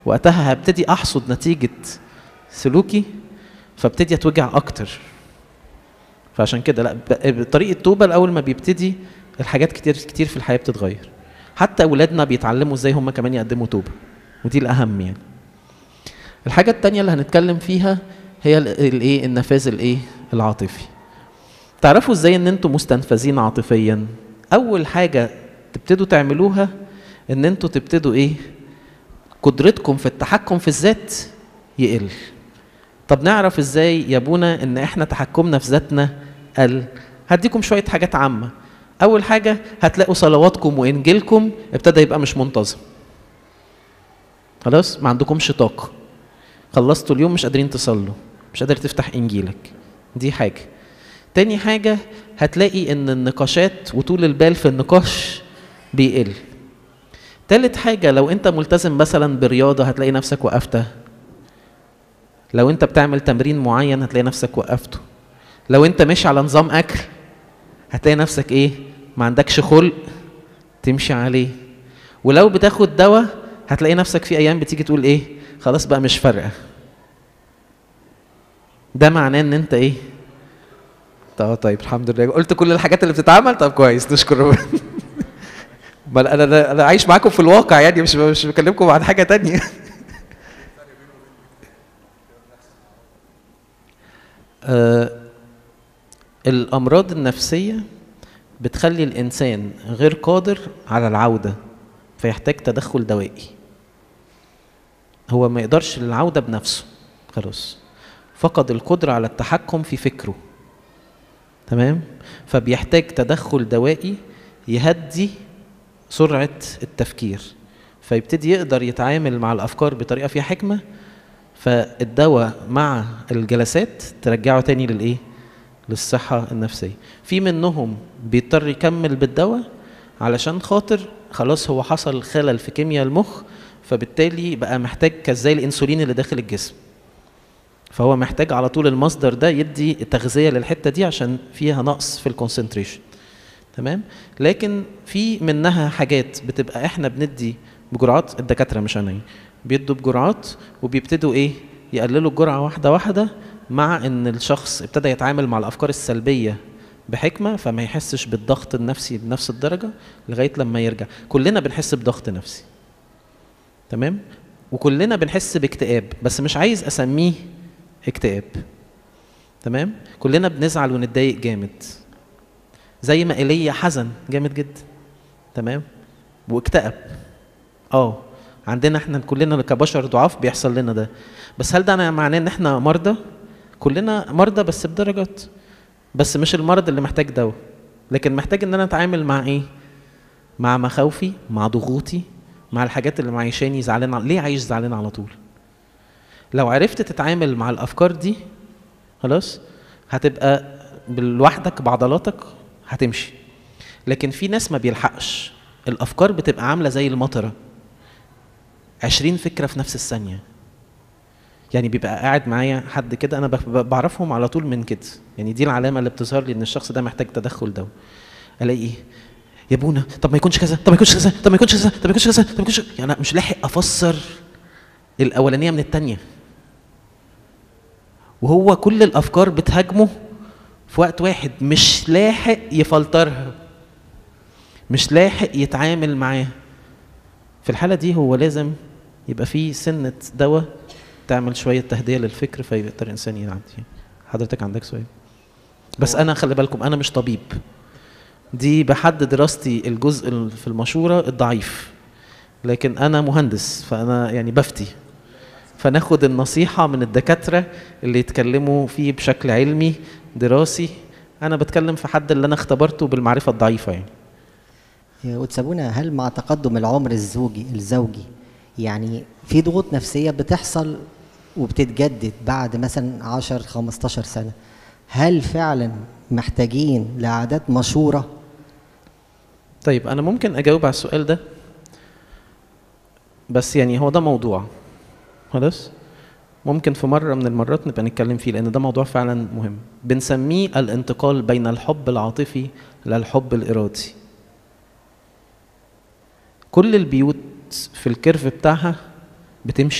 وقتها هبتدي احصد نتيجه سلوكي فابتدي اتوجع اكتر فعشان كده لا ب- طريق التوبه الاول ما بيبتدي الحاجات كتير كتير في الحياه بتتغير حتى اولادنا بيتعلموا ازاي هم كمان يقدموا توبه ودي الاهم يعني الحاجه التانية اللي هنتكلم فيها هي ال- الايه النفاذ الايه العاطفي تعرفوا ازاي ان انتوا مستنفذين عاطفيا اول حاجه تبتدوا تعملوها ان انتوا تبتدوا ايه قدرتكم في التحكم في الذات يقل طب نعرف ازاي يا ابونا ان احنا تحكمنا في ذاتنا قل هديكم شويه حاجات عامه اول حاجه هتلاقوا صلواتكم وانجيلكم ابتدى يبقى مش منتظم خلاص ما عندكمش طاقه خلصتوا اليوم مش قادرين تصلوا مش قادر تفتح انجيلك دي حاجه تاني حاجه هتلاقي ان النقاشات وطول البال في النقاش بيقل تالت حاجه لو انت ملتزم مثلا برياضه هتلاقي نفسك وقفتها لو انت بتعمل تمرين معين هتلاقي نفسك وقفته لو انت ماشي على نظام اكل هتلاقي نفسك ايه ما عندكش خلق تمشي عليه ولو بتاخد دواء هتلاقي نفسك في ايام بتيجي تقول ايه خلاص بقى مش فارقه ده معناه ان انت ايه طب طيب الحمد لله قلت كل الحاجات اللي بتتعمل طب كويس نشكر ربنا ما انا انا انا عايش معاكم في الواقع يعني مش مش بكلمكم عن حاجه تانية آه، الامراض النفسيه بتخلي الانسان غير قادر على العوده فيحتاج تدخل دوائي هو ما يقدرش للعوده بنفسه خلاص فقد القدره على التحكم في فكره تمام فبيحتاج تدخل دوائي يهدي سرعه التفكير فيبتدي يقدر يتعامل مع الافكار بطريقه فيها حكمه فالدواء مع الجلسات ترجعه تاني للايه للصحة النفسية في منهم بيضطر يكمل بالدواء علشان خاطر خلاص هو حصل خلل في كيمياء المخ فبالتالي بقى محتاج كزي الانسولين اللي داخل الجسم فهو محتاج على طول المصدر ده يدي تغذية للحتة دي عشان فيها نقص في الكونسنتريشن تمام لكن في منها حاجات بتبقى احنا بندي بجرعات الدكاتره مش انا يعني. بيدوا بجرعات وبيبتدوا ايه يقللوا الجرعه واحده واحده مع ان الشخص ابتدى يتعامل مع الافكار السلبيه بحكمه فما يحسش بالضغط النفسي بنفس الدرجه لغايه لما يرجع كلنا بنحس بضغط نفسي تمام وكلنا بنحس باكتئاب بس مش عايز اسميه اكتئاب تمام كلنا بنزعل ونتضايق جامد زي ما ايليا حزن جامد جدا تمام واكتئب اه عندنا احنا كلنا كبشر ضعاف بيحصل لنا ده بس هل ده أنا معناه ان احنا مرضى كلنا مرضى بس بدرجات بس مش المرض اللي محتاج دواء لكن محتاج ان انا اتعامل مع ايه مع مخاوفي مع ضغوطي مع الحاجات اللي معيشاني زعلان على- ليه عايش زعلان على طول لو عرفت تتعامل مع الافكار دي خلاص هتبقى لوحدك بعضلاتك هتمشي لكن في ناس ما بيلحقش الافكار بتبقى عامله زي المطره عشرين فكره في نفس الثانيه يعني بيبقى قاعد معايا حد كده انا بف- بعرفهم على طول من كده يعني دي العلامه اللي بتظهر لي ان الشخص ده محتاج تدخل دواء الاقي ايه يا ابونا طب ما يكونش كذا طب ما يكونش كذا طب ما يكونش كذا طب ما يكونش كذا طب ما يكونش يعني أنا مش لاحق افسر الاولانيه من الثانيه وهو كل الافكار بتهاجمه في وقت واحد مش لاحق يفلترها مش لاحق يتعامل معاه في الحاله دي هو لازم يبقى فيه سنه دواء تعمل شويه تهدئه للفكر فيقدر الانسان يعدي حضرتك عندك سؤال بس انا خلي بالكم انا مش طبيب دي بحد دراستي الجزء ال- في المشوره الضعيف لكن انا مهندس فانا يعني بفتي فناخد النصيحة من الدكاترة اللي يتكلموا فيه بشكل علمي دراسي أنا بتكلم في حد اللي أنا اختبرته بالمعرفة الضعيفة يعني يا وتسابونا هل مع تقدم العمر الزوجي الزوجي يعني في ضغوط نفسية بتحصل وبتتجدد بعد مثلا 10 15 سنة هل فعلا محتاجين لعادات مشورة طيب أنا ممكن أجاوب على السؤال ده بس يعني هو ده موضوع خلاص ممكن في مرة من المرات نبقى نتكلم فيه لأن ده موضوع فعلا مهم بنسميه الانتقال بين الحب العاطفي للحب الإرادي كل البيوت في الكيرف بتاعها بتمشي